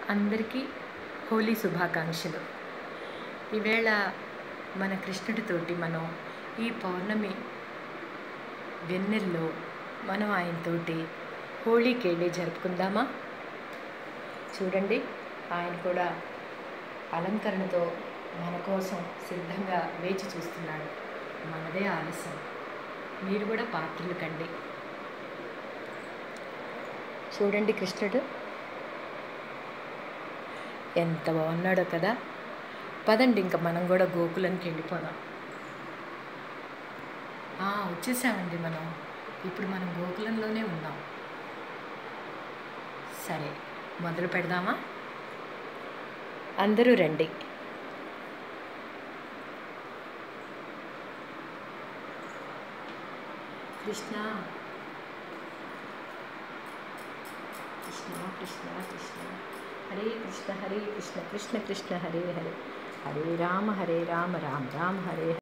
అందరికీ హోలీ శుభాకాంక్షలు ఈవేళ మన కృష్ణుడితోటి మనం ఈ పౌర్ణమి వెన్నెల్లో మనం ఆయనతోటి హోళీకేళి జరుపుకుందామా చూడండి ఆయన కూడా అలంకరణతో మన కోసం సిద్ధంగా వేచి చూస్తున్నాడు మనదే ఆలస్యం మీరు కూడా పాత్రలు కండి చూడండి కృష్ణుడు ఎంత బాగున్నాడో కదా పదండి ఇంకా మనం కూడా గోకులంకి వెళ్ళిపోదాం ఆ, వచ్చేసామండి మనం ఇప్పుడు మనం గోకులంలోనే ఉన్నాం సరే మొదలు పెడదామా అందరూ రండి కృష్ణ కృష్ణ కృష్ణ కృష్ణ హరే కృష్ణ హరే కృష్ణ కృష్ణ కృష్ణ హరే హరే హరే రామ హరే రామ రామ రామ హరే